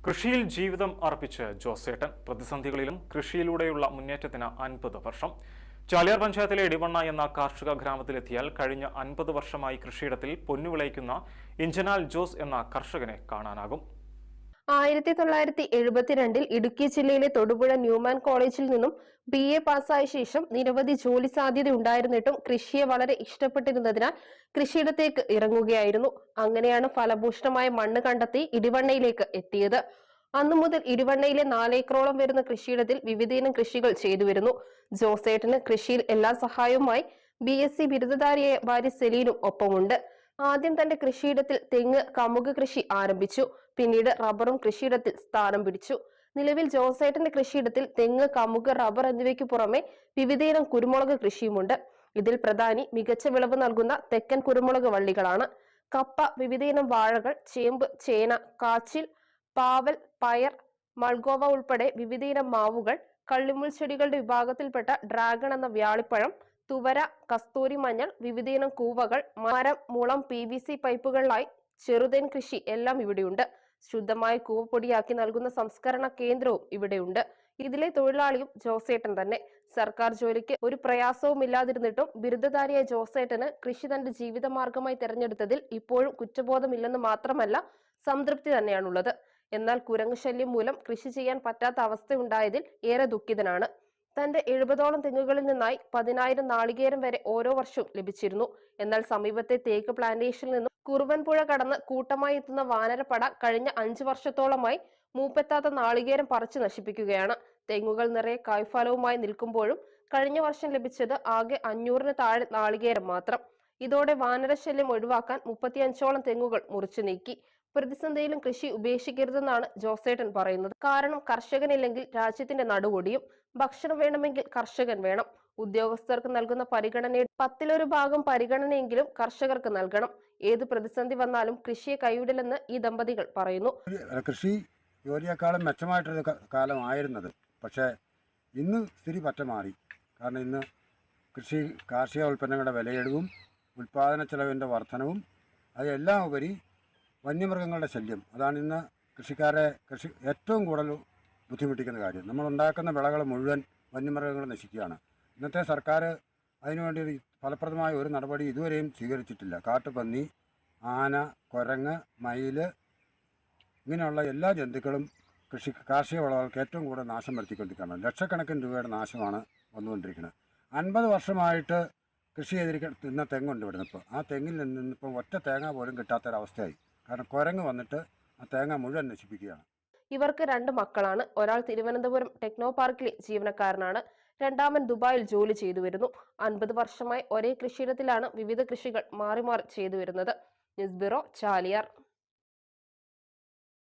കൃഷിയിൽ ജീവിതം അർപ്പിച്ച് ജോസേട്ടൻ പ്രതിസന്ധികളിലും കൃഷിയിലൂടെയുള്ള മുന്നേറ്റത്തിന് അൻപത് വർഷം ചാലിയാർ പഞ്ചായത്തിലെ ഇടിവണ്ണ എന്ന കാർഷിക ഗ്രാമത്തിലെത്തിയാൽ കഴിഞ്ഞ അൻപത് വർഷമായി കൃഷിയിടത്തിൽ പൊന്നുവിളയിക്കുന്ന ഇഞ്ചനാൽ ജോസ് എന്ന കർഷകനെ കാണാനാകും ആയിരത്തി തൊള്ളായിരത്തി എഴുപത്തിരണ്ടിൽ ഇടുക്കി ജില്ലയിലെ തൊടുപുഴ ന്യൂമാൻ കോളേജിൽ നിന്നും ബി എ പാസ്സായ ശേഷം നിരവധി ജോലി സാധ്യത ഉണ്ടായിരുന്നിട്ടും കൃഷിയെ വളരെ ഇഷ്ടപ്പെട്ടിരുന്നതിനാൽ കൃഷിയിടത്തേക്ക് ഇറങ്ങുകയായിരുന്നു അങ്ങനെയാണ് ഫലഭൂഷ്ടമായ മണ്ണ് കണ്ടെത്തി ഇടിവണ്ണയിലേക്ക് എത്തിയത് അന്നു മുതൽ ഇടിവണ്ണയിലെ നാലേക്കറോളം വരുന്ന കൃഷിയിടത്തിൽ വിവിധയിനം കൃഷികൾ ചെയ്തു വരുന്നു ജോസേട്ടന് കൃഷിയിൽ എല്ലാ സഹായവുമായി ബി എസ് സി ബിരുദധാരിയായ ഭാര്യ സെലീനും ഒപ്പമുണ്ട് ആദ്യം തന്റെ കൃഷിയിടത്തിൽ തെങ്ങ് കമുക് കൃഷി ആരംഭിച്ചു പിന്നീട് റബ്ബറും കൃഷിയിടത്തിൽ സ്ഥാനം പിടിച്ചു നിലവിൽ ജോസേട്ടന്റെ കൃഷിയിടത്തിൽ തെങ്ങ് കമുക് റബ്ബർ എന്നിവയ്ക്ക് പുറമെ വിവിധയിനം കുരുമുളക് കൃഷിയുമുണ്ട് ഇതിൽ പ്രധാനി മികച്ച വിളവ് നൽകുന്ന തെക്കൻ കുരുമുളക് വള്ളികളാണ് കപ്പ വിവിധയിനം വാഴകൾ ചേമ്പ് ചേന കാച്ചിൽ പാവൽ പയർ മൾഗോവ ഉൾപ്പെടെ വിവിധയിനം മാവുകൾ കള്ളിമുൾ ചെടികളുടെ വിഭാഗത്തിൽപ്പെട്ട ഡ്രാഗൺ എന്ന വ്യാളിപ്പഴം തുവര കസ്തൂരി മഞ്ഞൾ വിവിധയിനം കൂവകൾ മരം മുളം പി വി സി പൈപ്പുകളിലായി ചെറുതേൻ കൃഷി എല്ലാം ഇവിടെയുണ്ട് ശുദ്ധമായ കൂവപ്പൊടിയാക്കി നൽകുന്ന സംസ്കരണ കേന്ദ്രവും ഇവിടെയുണ്ട് ഇതിലെ തൊഴിലാളിയും ജോസേട്ടൻ തന്നെ സർക്കാർ ജോലിക്ക് ഒരു പ്രയാസവും ഇല്ലാതിരുന്നിട്ടും ബിരുദധാരിയായ ജോസേട്ടന് കൃഷി തന്റെ ജീവിതമാർഗമായി തെരഞ്ഞെടുത്തതിൽ ഇപ്പോഴും കുറ്റബോധമില്ലെന്ന് മാത്രമല്ല സംതൃപ്തി തന്നെയാണുള്ളത് എന്നാൽ കുരങ്ങ് ശല്യം മൂലം കൃഷി ചെയ്യാൻ പറ്റാത്ത അവസ്ഥയുണ്ടായതിൽ ഏറെ ദുഃഖിതനാണ് തന്റെ എഴുപതോളം തെങ്ങുകളിൽ നിന്നായി പതിനായിരം നാളികേരം വരെ ഓരോ വർഷവും ലഭിച്ചിരുന്നു എന്നാൽ സമീപത്തെ തേക്ക് പ്ലാന്റേഷനിൽ നിന്നും കുറുവൻപുഴ കടന്ന് കൂട്ടമായി എത്തുന്ന വാനരപ്പട കഴിഞ്ഞ അഞ്ചു വർഷത്തോളമായി മൂപ്പെത്താത്ത നാളികേരം പറിച്ചു നശിപ്പിക്കുകയാണ് തെങ്ങുകൾ നിറയെ കായ്ഫലവുമായി നിൽക്കുമ്പോഴും കഴിഞ്ഞ വർഷം ലഭിച്ചത് ആകെ അഞ്ഞൂറിന് താഴെ നാളികേരം മാത്രം ഇതോടെ വാനരശല്യം ഒഴിവാക്കാൻ മുപ്പത്തിയഞ്ചോളം തെങ്ങുകൾ മുറിച്ചു നീക്കി പ്രതിസന്ധിയിലും കൃഷി ഉപേക്ഷിക്കരുതെന്നാണ് ജോസേട്ടൻ പറയുന്നത് കാരണം കർഷകനില്ലെങ്കിൽ രാജ്യത്തിന്റെ നടുവൊടിയും ഭക്ഷണം വേണമെങ്കിൽ കർഷകൻ വേണം ഉദ്യോഗസ്ഥർക്ക് നൽകുന്ന പരിഗണനയുടെ പത്തിലൊരു ഭാഗം പരിഗണനയെങ്കിലും കർഷകർക്ക് നൽകണം ഏത് പ്രതിസന്ധി വന്നാലും കൃഷിയെ കൈവിടില്ലെന്ന് ഈ ദമ്പതികൾ പറയുന്നു അല്ല, കൃഷി ജോലിയേക്കാളും മെച്ചമായിട്ടൊരു ക- കാലമായിരുന്നത് പക്ഷേ ഇന്ന് സ്ഥിതി പറ്റ മാറി കാരണം ഇന്ന് കൃഷി കാർഷിക ഉൽപ്പന്നങ്ങളുടെ വിലയിടിവും ഉൽപ്പാദന ചെലവിൻ്റെ വർധനവും അതെല്ലാം ഉപരി വന്യമൃഗങ്ങളുടെ ശല്യം അതാണ് ഇന്ന് കൃഷിക്കാരെ കൃഷി ഏറ്റവും കൂടുതൽ ബുദ്ധിമുട്ടിക്കുന്ന കാര്യം നമ്മൾ ഉണ്ടാക്കുന്ന വിളകൾ മുഴുവൻ വന്യമൃഗങ്ങൾ നശിക്കുകയാണ് ഇന്നത്തെ സർക്കാർ അതിനുവേണ്ടി ഒരു ഫലപ്രദമായ ഒരു നടപടി ഇതുവരെയും സ്വീകരിച്ചിട്ടില്ല കാട്ടുപന്നി ആന കുരങ്ങ് മയിൽ ഇങ്ങനെയുള്ള എല്ലാ ജന്തുക്കളും കൃഷി കാർഷിക വിളകൾക്ക് ഏറ്റവും കൂടുതൽ നാശം വരുത്തിക്കൊണ്ടിരിക്കുകയാണ് ലക്ഷക്കണക്കിന് രൂപയുടെ നാശമാണ് വന്നുകൊണ്ടിരിക്കുന്നത് അൻപത് വർഷമായിട്ട് കൃഷി ചെയ്തിരിക്കുന്ന ഇന്ന തെങ്ങുണ്ട് ഇവിടുന്ന് ഇപ്പോൾ ആ തെങ്ങിൽ നിന്ന് ഇപ്പോൾ ഒറ്റ തേങ്ങ പോലും കിട്ടാത്തൊരവസ്ഥയായി കാരണം കുരങ്ങ് വന്നിട്ട് ആ തേങ്ങ മുഴുവൻ നശിപ്പിക്കുകയാണ് ഇവർക്ക് രണ്ട് മക്കളാണ് ഒരാൾ തിരുവനന്തപുരം ടെക്നോ പാർക്കിലെ ജീവനക്കാരനാണ് രണ്ടാമൻ ദുബായിൽ ജോലി ചെയ്തു വരുന്നു അൻപത് വർഷമായി ഒരേ കൃഷിയിടത്തിലാണ് വിവിധ കൃഷികൾ മാറി മാറി ചെയ്തു വരുന്നത് ന്യൂസ് ബ്യൂറോ ചാലിയാർ